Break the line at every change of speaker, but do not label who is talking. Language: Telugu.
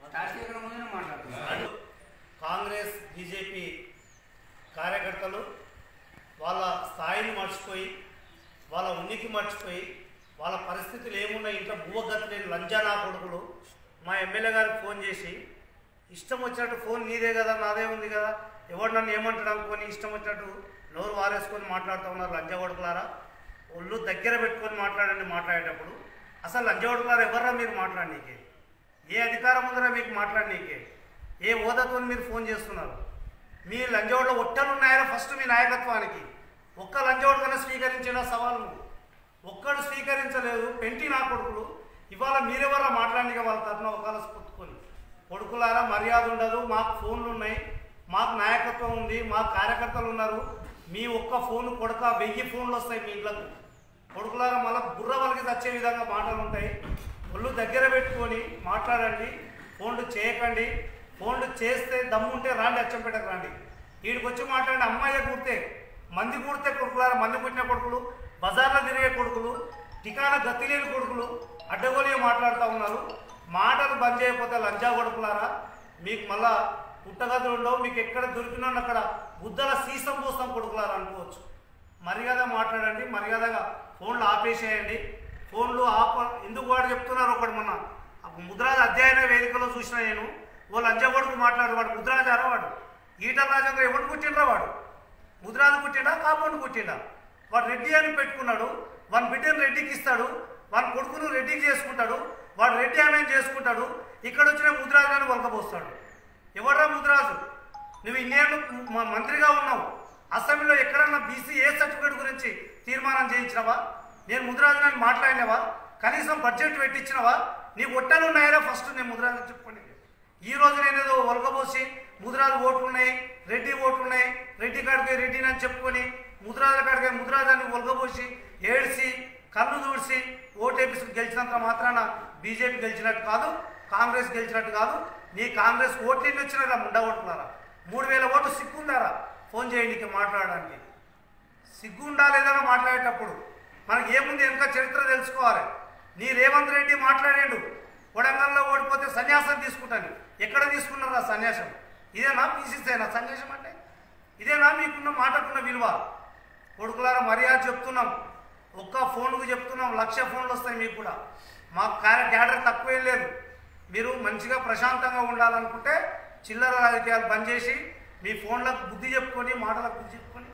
రాజశేఖర ముందే మాట్లాడుతున్నాను
కాంగ్రెస్ బీజేపీ కార్యకర్తలు వాళ్ళ స్థాయిని మర్చిపోయి వాళ్ళ ఉనికి మర్చిపోయి వాళ్ళ పరిస్థితులు ఏమున్నాయి ఇంట్లో భూగతి లేని లంజానా కొడుకులు మా ఎమ్మెల్యే గారికి ఫోన్ చేసి ఇష్టం వచ్చినట్టు ఫోన్ నీదే కదా నాదే ఉంది కదా ఎవరు నన్ను ఏమంటాడు అనుకొని ఇష్టం వచ్చినట్టు నోరు వారేసుకొని మాట్లాడుతూ ఉన్నారు లంజా కొడుకులారా ఒళ్ళు దగ్గర పెట్టుకొని మాట్లాడండి మాట్లాడేటప్పుడు అసలు లంజా కొడుకులారా ఎవర్రా మీరు మాట్లాడనీకే ఏ అధికారం ఉందరా మీకు మాట్లాడనీకే ఏ హోదాతో మీరు ఫోన్ చేస్తున్నారు మీ లంజోడ్లో ఒట్టలు ఉన్నాయా ఫస్ట్ మీ నాయకత్వానికి ఒక్క లంజోడ్ కన్నా స్వీకరించిన సవాలు ఒక్కడు స్వీకరించలేదు పెంటి నా కొడుకులు ఇవాళ మీరెవరా మాట్లాడిక వాళ్ళ తరఫున ఒకవేళ పుట్టుకొని కొడుకులారా మర్యాద ఉండదు మాకు ఫోన్లు ఉన్నాయి మాకు నాయకత్వం ఉంది మా కార్యకర్తలు ఉన్నారు మీ ఒక్క ఫోన్ కొడక వెయ్యి ఫోన్లు వస్తాయి మీ ఇళ్ళకు కొడుకులారా మళ్ళీ బుర్ర వాళ్ళకి వచ్చే విధంగా మాటలు ఉంటాయి ఒళ్ళు దగ్గర పెట్టుకొని మాట్లాడండి ఫోన్లు చేయకండి ఫోన్లు చేస్తే దమ్ముంటే రాండి అచ్చంపేటకు రండి వీడికి వచ్చి మాట్లాడండి అమ్మాయి కూడితే మంది కూడితే కొడుకులారా మంది పుట్టిన కొడుకులు బజార్లో తిరిగే కొడుకులు టికాన గతి లేని కొడుకులు అడ్డగోలిగా మాట్లాడుతూ ఉన్నారు మాటలు బంద్ చేయకపోతే లంజా కొడుకులారా మీకు మళ్ళా పుట్టగదులు ఉండవు మీకు ఎక్కడ దొరికినా అక్కడ బుద్ధల సీసం పోస్తాం కొడుకులారా అనుకోవచ్చు మర్యాద మాట్లాడండి మర్యాదగా ఫోన్లు ఆపేసేయండి ఫోన్లు ఆప ఎందుకు వాడు చెప్తున్నారు ఒకటి మొన్న ఆ ముద్రాజ్ అధ్యయన వేదికలో చూసిన నేను ఓ లంజ కొడుకు మాట్లాడు వాడు ముద్రాజ్ అరా వాడు ఈటల రాజేంద్ర ఎవడు కుట్టిండ్రా వాడు ముద్రాజు కుట్టిండా కాంపౌండ్ కుట్టిండా వాడు రెడ్డి అని పెట్టుకున్నాడు వాని బిడ్డను రెడ్డికి ఇస్తాడు వాని కొడుకును రెడ్డికి చేసుకుంటాడు వాడు రెడ్డి ఆమె చేసుకుంటాడు ఇక్కడ వచ్చిన ముద్రాజు అని వలకపోస్తాడు ఎవడ్రా ముద్రాజు నువ్వు ఇన్నేళ్ళు మ- మంత్రిగా ఉన్నావు అసెంబ్లీలో ఎక్కడన్నా బీసీ ఏ సర్టిఫికేట్ గురించి తీర్మానం చేయించినవా నేను ముద్రాజు అని మాట్లాడినవా కనీసం బడ్జెట్ పెట్టించినవా నీ ఒట్టలు ఉన్నాయా ఫస్ట్ నేను ముద్రాజు చెప్పుకోండి ఈ రోజు నేను ఏదో ఒలగబోసి ముద్రాజు ఓట్లు ఉన్నాయి రెడ్డి ఓట్లు ఉన్నాయి రెడ్డి కాడికి రెడ్డిని అని చెప్పుకొని ముద్రాజుల కాడికి ముద్రాజాన్ని ఒలగబోసి ఏడ్చి కళ్ళు దూడ్చి ఓటేపీసి గెలిచినంత మాత్రాన బీజేపీ గెలిచినట్టు కాదు కాంగ్రెస్ గెలిచినట్టు కాదు నీ కాంగ్రెస్ ఓట్లు ఎన్ని వచ్చినారా ముండ ఓట్లారా మూడు వేల ఓట్లు సిగ్గుందారా ఫోన్ చేయండి ఇక మాట్లాడడానికి సిగ్గు ఉండాలేదని మాట్లాడేటప్పుడు మనకి ఏముంది వెనక చరిత్ర తెలుసుకోవాలి నీ రేవంత్ రెడ్డి మాట్లాడాడు కొడంగల్లో ఓడిపోతే సన్యాసం తీసుకుంటాను ఎక్కడ తీసుకున్నారా సన్యాసం ఇదేనా పీసీసేనా సన్యాసం అంటే ఇదేనా మీకున్న మాటకున్న విలువ కొడుకులారా మర్యాద చెప్తున్నాం ఒక్క ఫోన్కు చెప్తున్నాం లక్ష ఫోన్లు వస్తాయి మీకు కూడా మాకు క్యాడర్ తక్కువేం లేదు మీరు మంచిగా ప్రశాంతంగా ఉండాలనుకుంటే చిల్లర రాజకీయాలు బంద్ చేసి మీ ఫోన్లకు బుద్ధి చెప్పుకొని మాటలకు బుద్ధి చెప్పుకొని